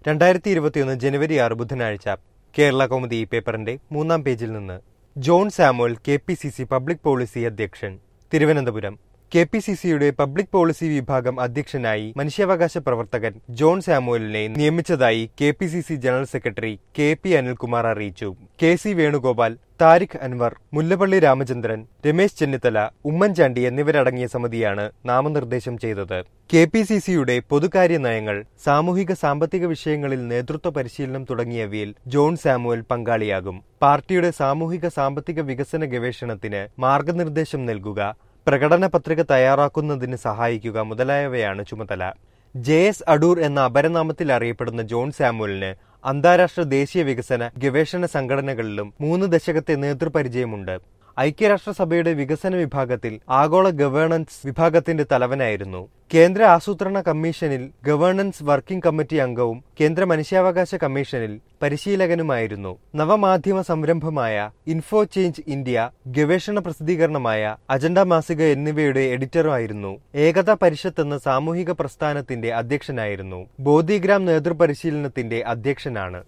രണ്ടായിരത്തി ഇരുപത്തിയൊന്ന് ജനുവരി ആറ് ബുധനാഴ്ച കേരള കൗമുദി ഈ പേപ്പറിന്റെ മൂന്നാം പേജിൽ നിന്ന് John Samuel K P C C public policy അധ്യക്ഷൻ തിരുവനന്തപുരം കെ പി സി സിയുടെ പബ്ലിക് പോളിസി വിഭാഗം അധ്യക്ഷനായി മനുഷ്യാവകാശ പ്രവർത്തകൻ ജോൺ സാമുവലിനെ നിയമിച്ചതായി K P C C general secretary K P Anilkumar അറിയിച്ചു കെ സി വേണുഗോപാൽ താരിഖ് അൻവർ മുല്ലപ്പള്ളി രാമചന്ദ്രൻ രമേശ് ചെന്നിത്തല ഉമ്മൻചാണ്ടി എന്നിവരടങ്ങിയ സമിതിയാണ് നാമനിർദ്ദേശം ചെയ്തത് കെ പി സി സിയുടെ പൊതുകാര്യ നയങ്ങൾ സാമൂഹിക സാമ്പത്തിക വിഷയങ്ങളിൽ നേതൃത്വ പരിശീലനം തുടങ്ങിയവയിൽ ജോൺ സാമുവൽ പങ്കാളിയാകും പാർട്ടിയുടെ സാമൂഹിക സാമ്പത്തിക വികസന ഗവേഷണത്തിന് മാർഗനിർദ്ദേശം നൽകുക പ്രകടന പത്രിക തയ്യാറാക്കുന്നതിന് സഹായിക്കുക മുതലായവയാണ് ചുമതല ജെ എസ് അടൂർ എന്ന അപരനാമത്തിൽ അറിയപ്പെടുന്ന ജോൺ സാമുവലിന് അന്താരാഷ്ട്ര ദേശീയ വികസന ഗവേഷണ സംഘടനകളിലും മൂന്ന് ദശകത്തെ നേതൃപരിചയമുണ്ട് ഐക്യരാഷ്ട്രസഭയുടെ വികസന വിഭാഗത്തിൽ ആഗോള ഗവേണൻസ് വിഭാഗത്തിന്റെ തലവനായിരുന്നു കേന്ദ്ര ആസൂത്രണ കമ്മീഷനിൽ ഗവേണൻസ് വർക്കിംഗ് കമ്മിറ്റി അംഗവും കേന്ദ്ര മനുഷ്യാവകാശ കമ്മീഷനിൽ പരിശീലകനുമായിരുന്നു നവമാധ്യമ സംരംഭമായ ഇൻഫോ ചേഞ്ച് ഇന്ത്യ ഗവേഷണ പ്രസിദ്ധീകരണമായ അജണ്ട മാസിക എന്നിവയുടെ എഡിറ്ററുമായിരുന്നു ഏകതാ പരിഷത്ത് എന്ന സാമൂഹിക പ്രസ്ഥാനത്തിന്റെ അധ്യക്ഷനായിരുന്നു ബോധിഗ്രാം നേതൃപരിശീലനത്തിന്റെ അധ്യക്ഷനാണ്